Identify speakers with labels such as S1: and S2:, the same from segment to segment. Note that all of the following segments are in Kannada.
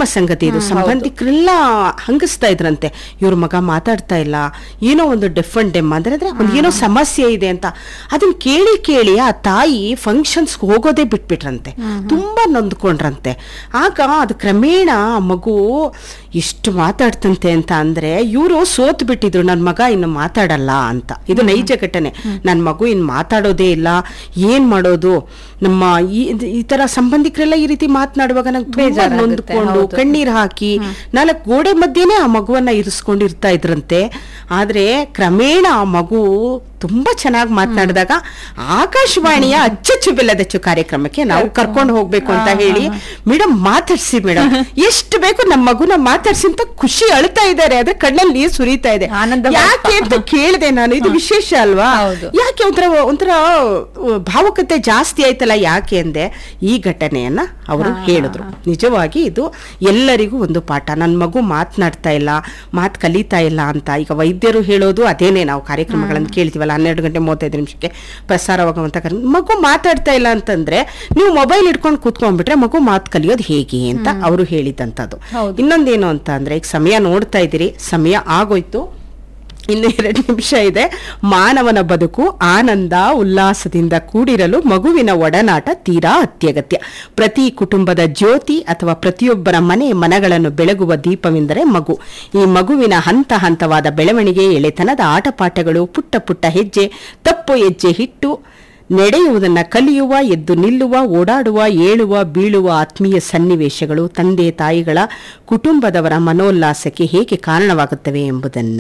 S1: ಸಂಗತಿ ಇದು ಸಂಬಂಧಿಕರೆಲ್ಲ ಹಂಗಿಸ್ತಾ ಇದ್ರಂತೆ ಇವ್ರ ಮಗ ಮಾತಾಡ್ತಾ ಇಲ್ಲ ಏನೋ ಒಂದು ಡೆಫ್ ಅಂಡ್ ಡೆಮ್ ಅಂದ್ರೆ ಅಂದ್ರೆ ಒಂದು ಏನೋ ಸಮಸ್ಯೆ ಇದೆ ಅಂತ ಅದನ್ನ ಕೇಳಿ ಕೇಳಿ ಆ ತಾಯಿ ಫಂಕ್ಷನ್ಸ್ ಹೋಗೋದೇ ಬಿಟ್ಬಿಟ್ರಂತೆ ತುಂಬಾ ನೊಂದ್ಕೊಂಡ್ರಂತೆ ಆಗ ಅದು ಕ್ರಮೇಣ ಆ ಮಗು ಎಷ್ಟು ಮಾತಾಡ್ತಂತೆ ಅಂತ ಅಂದ್ರೆ ಇವರು ಸೋತ್ ಬಿಟ್ಟಿದ್ರು ನನ್ನ ಮಗ ಇನ್ನು ಮಾತಾಡಲ್ಲ ಅಂತ ಇದು ನೈಜ ಘಟನೆ ನನ್ನ ಮಗು ಇನ್ನು ಮಾತಾಡೋದೇ ಇಲ್ಲ ಏನ್ ಮಾಡೋದು ನಮ್ಮ ಈ ಈ ತರ ಸಂಬಂಧಿಕರೆಲ್ಲ ಈ ರೀತಿ ಮಾತನಾಡುವಾಗ ನಂಗೆ ತುಂಬಾ
S2: ಬೇಜಾರಾಗುತ್ತೆ,
S1: ನೊಂದ್ಕೊಂಡು
S2: ಹೌದು.
S1: ಕಣ್ಣೀರ್ ಹಾಕಿ ನಾಲ್ಕು ಗೋಡೆ ಮಧ್ಯೆನೆ ಆ ಮಗುವನ್ನ ಇರಿಸ್ಕೊಂಡು ಇರ್ತಾ ಇದ್ರಂತೆ ಆದ್ರೆ ಕ್ರಮೇಣ ಆ ಮಗು ತುಂಬಾ ಚೆನ್ನಾಗಿ ಮಾತನಾಡಿದಾಗ ಆಕಾಶವಾಣಿಯ ಅಚ್ಚಚ್ಚು ಬೆಲ್ಲದಚ್ಚು ಕಾರ್ಯಕ್ರಮಕ್ಕೆ ನಾವು ಕರ್ಕೊಂಡು ಹೋಗ್ಬೇಕು ಅಂತ ಹೇಳಿ ಮೇಡಮ್ ಮಾತಾಡ್ಸಿ ಮೇಡಮ್ ಎಷ್ಟು ಬೇಕು ನಮ್ಮ ಮಗುನ ಮಾತಾಡ್ಸಿ ಅಂತ ಖುಷಿ ಅಳ್ತಾ ಇದ್ದಾರೆ ಅದ್ರ ಕಣ್ಣಲ್ಲಿ ನೀರು ಸುರಿತಾ ಇದೆ
S2: ಆನಂದ
S1: ಯಾಕೆ ಅಂತ ಕೇಳಿದೆ ನಾನು ಇದು ವಿಶೇಷ ಅಲ್ವಾ
S2: ಹೌದು.
S1: ಯಾಕೆ ಒಂಥರ ಒಂಥರ ಅಹ್, ಭಾವುಕತೆ ಜಾಸ್ತಿ ಆಯ್ತಲ್ಲ ಯಾಕೆ ಅಂದೆ ಈ ಘಟನೆಯನ್ನ ಅವರು ಹೇಳಿದ್ರು ನಿಜವಾಗಿ ಇದು ಎಲ್ಲರಿಗೂ ಒಂದು ಪಾಠ ನನ್ನ ಮಗು ಮಾತನಾಡ್ತಾ ಇಲ್ಲ ಮಾತು ಕಲಿತಾ ಇಲ್ಲ ಅಂತ ಈಗ ವೈದ್ಯರು ಹೇಳೋದು ಅದೇನೆ ನಾವು ಕಾರ್ಯಕ್ರಮಗಳನ್ನು ಕೇಳ್ತೀವಲ್ಲ ಹನ್ನೆರಡು ಗಂಟೆ ಮೂವತ್ತೈದು ನಿಮಿಷಕ್ಕೆ ಪ್ರಸಾರವಾಗುವಂತ ಕಾರ್ಯಕ್ರಮ ಮಗು ಮಾತಾಡ್ತಾ ಇಲ್ಲ ಅಂತಂದ್ರೆ ನೀವು ಮೊಬೈಲ್ ಇಟ್ಕೊಂಡು ಕೂತ್ಕೊಂಡ್ಬಿಟ್ರೆ ಮಗು ಮಾತು ಕಲಿಯೋದು ಹೇಗೆ ಅಂತ ಅವರು ಹೇಳಿದಂಥದ್ದು
S2: ಹೌದು.
S1: ಇನ್ನೊಂದೇನು ಅಂತ ಅಂದ್ರೆ ಈಗ ಸಮಯ ನೋಡ್ತಾ ಇದ್ದೀರಿ ಸಮಯ ಆಗೋಯ್ತು ಇನ್ನು ಎರಡು ನಿಮಿಷ ಇದೆ ಮಾನವನ ಬದುಕು ಆನಂದ ಉಲ್ಲಾಸದಿಂದ ಕೂಡಿರಲು ಮಗುವಿನ ಒಡನಾಟ ತೀರಾ ಅತ್ಯಗತ್ಯ ಪ್ರತಿ ಕುಟುಂಬದ ಜ್ಯೋತಿ ಅಥವಾ ಪ್ರತಿಯೊಬ್ಬರ ಮನೆ ಮನಗಳನ್ನು ಬೆಳಗುವ ದೀಪವೆಂದರೆ ಮಗು ಈ ಮಗುವಿನ ಹಂತ ಹಂತವಾದ ಬೆಳವಣಿಗೆ ಎಳೆತನದ ಆಟಪಾಠಗಳು ಪುಟ್ಟ ಪುಟ್ಟ ಹೆಜ್ಜೆ ತಪ್ಪು ಹೆಜ್ಜೆ ಹಿಟ್ಟು ನಡೆಯುವುದನ್ನು ಕಲಿಯುವ ಎದ್ದು ನಿಲ್ಲುವ ಓಡಾಡುವ ಏಳುವ ಬೀಳುವ ಆತ್ಮೀಯ ಸನ್ನಿವೇಶಗಳು ತಂದೆ ತಾಯಿಗಳ ಕುಟುಂಬದವರ ಮನೋಲ್ಲಾಸಕ್ಕೆ ಹೇಗೆ ಕಾರಣವಾಗುತ್ತವೆ ಎಂಬುದನ್ನ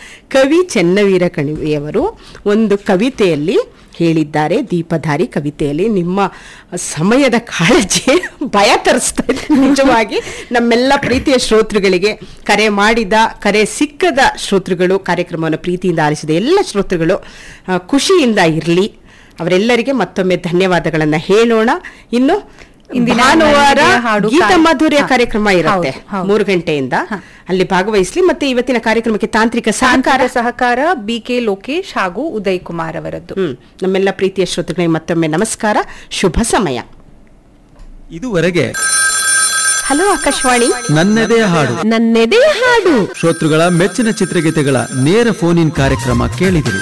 S1: ಕವಿ ಚೆನ್ನವೀರ ಕಣಿವೆಯವರು ಒಂದು ಕವಿತೆಯಲ್ಲಿ ಹೇಳಿದ್ದಾರೆ ದೀಪಧಾರಿ ಕವಿತೆಯಲ್ಲಿ ನಿಮ್ಮ ಸಮಯದ ಕಾಳಜಿ ಭಯ ತರಿಸ್ತಾ ಇದೆ ನಿಜವಾಗಿ ನಮ್ಮೆಲ್ಲ ಪ್ರೀತಿಯ ಶ್ರೋತೃಗಳಿಗೆ ಕರೆ ಮಾಡಿದ ಕರೆ ಸಿಕ್ಕದ ಶ್ರೋತೃಗಳು ಕಾರ್ಯಕ್ರಮವನ್ನು ಪ್ರೀತಿಯಿಂದ ಆಲಿಸಿದ ಎಲ್ಲ ಶ್ರೋತೃಗಳು ಆ, ಖುಷಿಯಿಂದ ಇರಲಿ ಅವರೆಲ್ಲರಿಗೆ ಮತ್ತೊಮ್ಮೆ ಧನ್ಯವಾದಗಳನ್ನ ಹೇಳೋಣ ಇನ್ನು
S2: ಇಂದಿನ
S1: ಭಾನುವಾರ
S2: ನನ್ನೆದೆಯ ಹಾಡು
S1: ಗೀತ
S2: ಕಾರ್ಯ-
S1: ಮಾಧುರ್ಯ
S2: ಹಾ,
S1: ಕಾರ್ಯಕ್ರಮ ಇರುತ್ತೆ
S2: ಹೌದು, ಹೌದು.
S1: ಮೂರು ಗಂಟೆಯಿಂದ ಅಲ್ಲಿ ಭಾಗವಹಿಸ್ಲಿ ಮತ್ತೆ ಇವತ್ತಿನ ಕಾರ್ಯಕ್ರಮಕ್ಕೆ ತಾಂತ್ರಿಕ ಸಹಕಾರ
S2: ಸಹಕಾರ ಸಹಕಾರ ಬಿ ಕೆ ಲೋಕೇಶ್ ಹಾಗೂ ಉದಯ್ ಕುಮಾರ್ ಅವರದ್ದು
S1: ಹ್ಮ್ ನಮ್ಮೆಲ್ಲ ಪ್ರೀತಿಯ ಶ್ರೋತೃಗಳಿಗೆ ಮತ್ತೊಮ್ಮೆ ನಮಸ್ಕಾರ ಶುಭ ಸಮಯ
S3: ಇದುವರೆಗೆ
S1: ಹಲೋ ಆಕಾಶವಾಣಿ
S3: ನನ್ನದೇ ಹಾಡು
S4: ನನ್ನೆದೆಯ ಹಾಡು
S3: ಶ್ರೋತೃಗಳ ಮೆಚ್ಚಿನ ಚಿತ್ರಗೀತೆಗಳ ನೇರ ಫೋನ್ ಇನ್ ಕಾರ್ಯಕ್ರಮ ಕೇಳಿದಿರಿ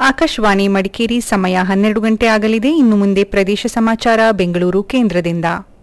S2: ಆಕಾಶವಾಣಿ ಮಡಿಕೇರಿ ಸಮಯ ಹನ್ನೆರಡು ಗಂಟೆ ಆಗಲಿದೆ ಇನ್ನು ಮುಂದೆ ಪ್ರದೇಶ ಸಮಾಚಾರ ಬೆಂಗಳೂರು ಕೇಂದ್ರದಿಂದ